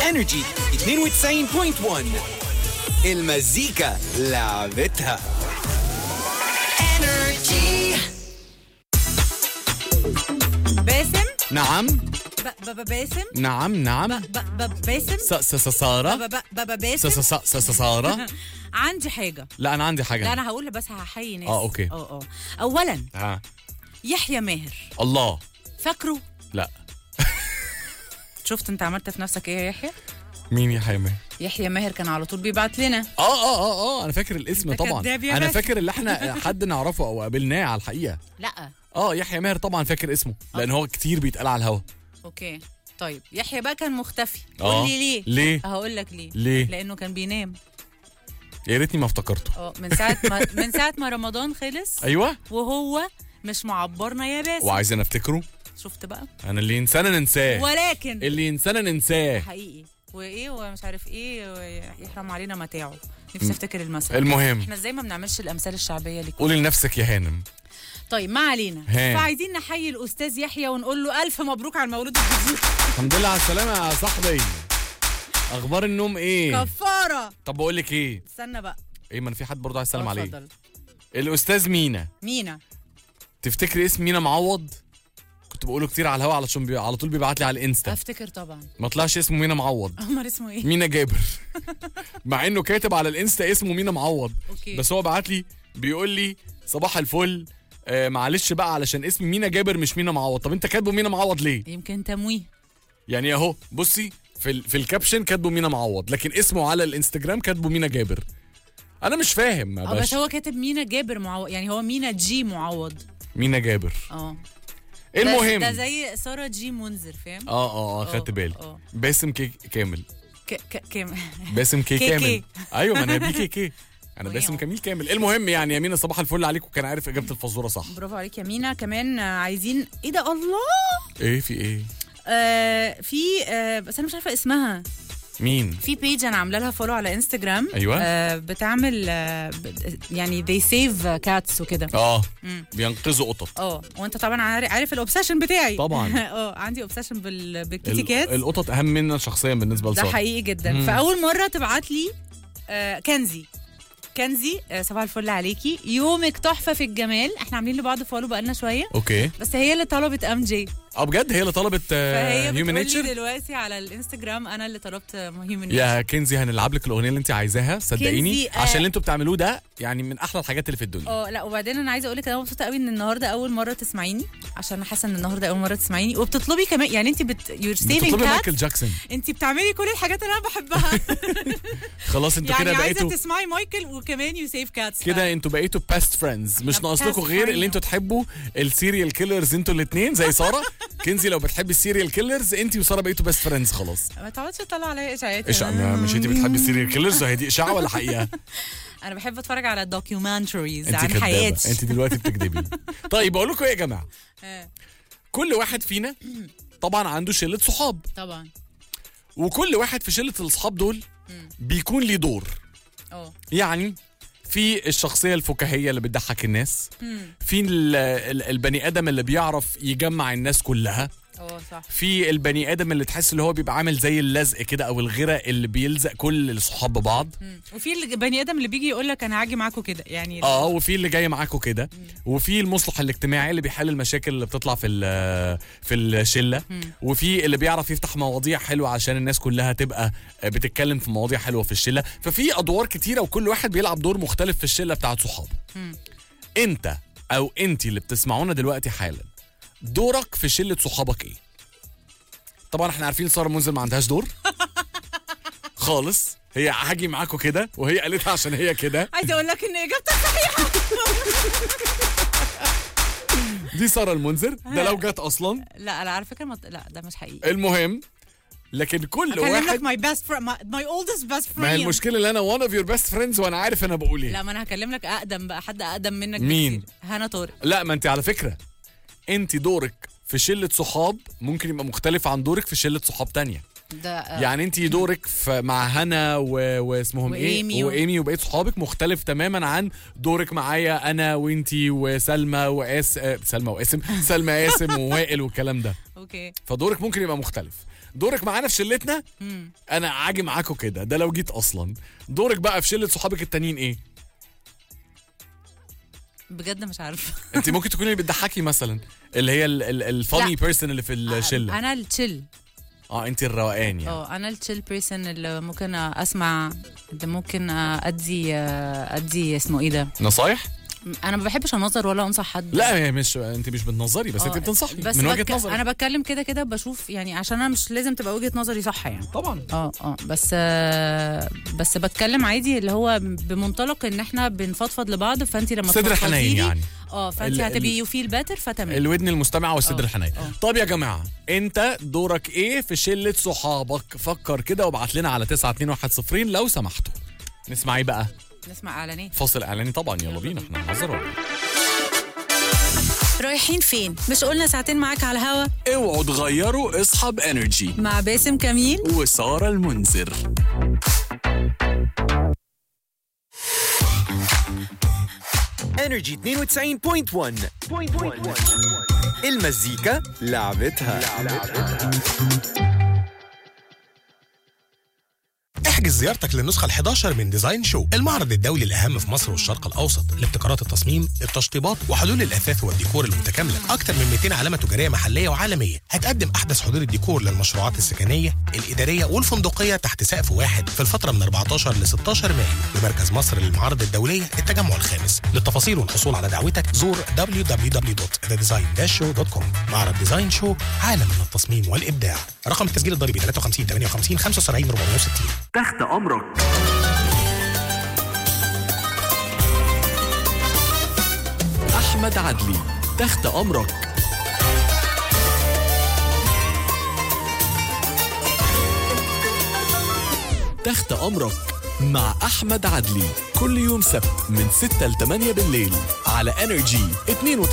انرجي 92.1 المزيكا لعبتها باسم نعم ب- بابا باسم نعم نعم ب- ب- ب- باسم س س س سارة بابا ب- بابا س باسم س س س سارة عندي حاجة لا أنا عندي حاجة لا أنا هقول بس هحيي ناس آه، أوكي. اه اه أولا ها يحيى ماهر الله فاكره لا شفت أنت عملت في نفسك إيه يا يحيى مين يا حيمة يحيى ماهر كان على طول بيبعت لنا اه اه اه اه انا فاكر الاسم أنت طبعا كداب يا انا باشا. فاكر اللي احنا حد نعرفه او قابلناه على الحقيقه لا اه يحيى ماهر طبعا فاكر اسمه لان هو كتير بيتقال على الهوا أوكي طيب يحيى بقى كان مختفي آه. قول لي ليه ليه هقول لك ليه ليه لأنه كان بينام يا ريتني ما افتكرته اه من ساعة ما من ساعة ما رمضان خلص ايوه وهو مش معبرنا يا باسم وعايزين افتكره شفت بقى انا اللي ينسانا ننساه ولكن اللي ينسانا ننساه حقيقي وايه ومش عارف ايه ويحرم علينا متاعه نفسي افتكر المثل المهم احنا ازاي ما بنعملش الامثال الشعبيه لكم قولي لنفسك يا هانم طيب ما علينا ها. فعايزين نحيي الاستاذ يحيى ونقول له الف مبروك على المولود الجديد الحمد لله على السلامه يا صاحبي اخبار النوم ايه كفاره طب بقول لك ايه استنى بقى ايه ما انا في حد برضه عايز اسلم اه، عليه اتفضل. الاستاذ مينا مينا تفتكري اسم مينا معوض كنت بقوله كتير على الهوا علشان بي... على طول بيبعت لي على الانستا افتكر طبعا ما طلعش اسمه مينا معوض عمر اسمه ايه مينا جابر مع انه كاتب على الانستا اسمه مينا معوض اوكي بس هو بعت لي بيقول لي صباح الفل آه معلش بقى علشان اسمي مينا جابر مش مينا معوض طب انت كاتبه مينا معوض ليه يمكن تمويه يعني اهو بصي في ال... في الكابشن كاتبه مينا معوض لكن اسمه على الانستجرام كاتبه مينا جابر انا مش فاهم يا اه بس باشا هو كاتب مينا جابر معوض يعني هو مينا جي معوض مينا جابر اه ده- المهم ده زي ساره جي منذر فاهم اه اه اه خدت اه، بالي اه. باسم كي كامل ك- ك- كام باسم كي كي كامل كي. ايوه ما انا بي كي كي انا ويو. باسم كميل كامل المهم يعني يمين صباح الفل عليك وكان عارف اجابه الفزوره صح برافو عليك يا مينا كمان آه، عايزين ايه ده الله ايه في ايه آه في آه بس انا مش عارفه اسمها مين في بيج انا عامله لها فولو على انستجرام أيوة. آه بتعمل آه ب- يعني they save كاتس وكده اه مم. بينقذوا قطط اه وانت طبعا عارف, عارف الاوبسيشن بتاعي طبعا. اه عندي اوبسيشن بالكيتي ال- كات القطط اهم منا شخصيا بالنسبه ده لصالح حقيقي جدا مم. فاول مره تبعت لي آه كنزي كنزي آه صباح الفل عليكي يومك تحفه في الجمال احنا عاملين لبعض فولو بقالنا شويه اوكي بس هي اللي طلبت ام جي اه بجد هي اللي طلبت فهي هيومن بتقول لي نيتشر دلوقتي على الانستجرام انا اللي طلبت هيومن يا كنزي هنلعب لك الاغنيه اللي انت عايزاها صدقيني كنزي، آه. عشان اللي انتوا بتعملوه ده يعني من احلى الحاجات اللي في الدنيا اه لا وبعدين انا عايزه اقول لك انا مبسوطه قوي ان النهارده اول مره تسمعيني عشان انا حاسه ان النهارده اول مره تسمعيني وبتطلبي كمان يعني انت بت يور سيفنج بتطلبي كات مايكل جاكسون انت بتعملي كل الحاجات اللي انا بحبها خلاص انتوا يعني كده عايزه بقيتوا تسمعي مايكل وكمان يو سيف كاتس كده انتوا بقيتوا باست فريندز مش احنا ناقص best لكم غير friends. اللي انتوا تحبوا السيريال كيلرز انتوا الاثنين زي ساره كنزي لو بتحبي السيريال كيلرز انت وساره بقيتوا باست فريندز خلاص ما تقعدش تطلع عليا اشاعات ايش مش انت بتحبي السيريال كيلرز هي دي اشاعه ولا حقيقه انا بحب اتفرج على دوكيومنتريز انت عن كدابه حياتي انت دلوقتي بتكذبي طيب اقول لكم ايه يا جماعه آه، كل واحد فينا طبعا عنده شله صحاب طبعا وكل واحد في شله الاصحاب دول بيكون ليه دور اه يعني في الشخصيه الفكاهيه اللي بتضحك الناس في ال- ال- البني ادم اللي بيعرف يجمع الناس كلها اه صح في البني ادم اللي تحس اللي هو بيبقى عامل زي اللزق كده او الغيره اللي بيلزق كل الصحاب ببعض مم. وفي البني ادم اللي بيجي يقول لك انا هاجي معاكم كده يعني اه وفي اللي جاي معاكوا كده وفي المصلح الاجتماعي اللي بيحل المشاكل اللي بتطلع في ال- في الشله وفي اللي بيعرف يفتح مواضيع حلوه عشان الناس كلها تبقى بتتكلم في مواضيع حلوه في الشله ففي ادوار كتيره وكل واحد بيلعب دور مختلف في الشله بتاعت صحابه انت او انت اللي بتسمعونا دلوقتي حالا دورك في شله صحابك ايه طبعا احنا عارفين ساره منزل ما عندهاش دور خالص هي هاجي معاكوا كده وهي قالتها عشان هي كده عايزه اقول لك ان اجابتك صحيحه دي ساره المنذر ده لو جت اصلا لا لا على فكره مط... لا ده مش حقيقي المهم لكن كل اكلم لك واحد ماي بيست ماي اولدست بيست ما هي فريند المشكله ان انا one of your best friends وانا عارف انا بقول ايه لا ما انا هكلم لك اقدم بقى حد اقدم منك مين؟ بكتير. هنا طارق لا ما انت على فكره انت دورك في شله صحاب ممكن يبقى مختلف عن دورك في شله صحاب تانية ده آه، يعني انت دورك في مع هنا و... واسمهم وإيمي ايه و- وايمي وبقيه صحابك مختلف تماما عن دورك معايا انا وانتي وسلمى واس آه، سلمى واسم سلمى قاسم ووائل والكلام ده اوكي فدورك ممكن يبقى مختلف دورك معانا في شلتنا انا عاجي معاكم كده ده لو جيت اصلا دورك بقى في شله صحابك التانيين ايه بجد مش عارفه انت ممكن تكوني اللي بتضحكي مثلا اللي هي الفاني لا. بيرسون اللي في الشله انا التشيل اه انت الروقان يعني اه انا التشيل بيرسون اللي ممكن اسمع اللي ممكن ادي ادي اسمه ايه ده نصايح انا ما بحبش انظر ولا انصح حد لا هي مش انت مش بتنظري بس انت آه، بتنصحي بس من وجهه بك... نظري انا بتكلم كده كده بشوف يعني عشان انا مش لازم تبقى وجهه نظري صح يعني طبعا اه اه بس آه بس بتكلم عادي اللي هو بمنطلق ان احنا بنفضفض لبعض فانت لما صدر تفضفضي حنين لي- يعني. اه فانت ال- هتبقي ال- يو فيل باتر فتمام الودن المستمعه والصدر آه، الحنين آه. طب يا جماعه انت دورك ايه في شله صحابك فكر كده وابعت لنا على 921 لو سمحتوا نسمع ايه بقى نسمع اعلانات فاصل اعلاني طبعا يلا بينا احنا هنهزر ولا إيه؟ رايحين فين مش قلنا ساعتين معاك على الهوا اوعوا تغيروا اصحاب انرجي مع باسم كميل وساره المنذر انرجي 92.1 المزيكا لعبتها احجز زيارتك للنسخة ال11 من ديزاين شو المعرض الدولي الأهم في مصر والشرق الأوسط لابتكارات التصميم التشطيبات وحلول الأثاث والديكور المتكاملة أكثر من 200 علامة تجارية محلية وعالمية هتقدم أحدث حلول الديكور للمشروعات السكنية الإدارية والفندقية تحت سقف واحد في الفترة من 14 ل 16 مايو بمركز مصر للمعارض الدولية التجمع الخامس للتفاصيل والحصول على دعوتك زور www.thedesign-show.com معرض ديزاين شو عالم من التصميم والإبداع رقم التسجيل الضريبي 53 58 75 460 تحت امرك احمد عدلي تحت امرك تحت امرك مع احمد عدلي كل يوم سبت من 6 ل 8 بالليل على انرجي 92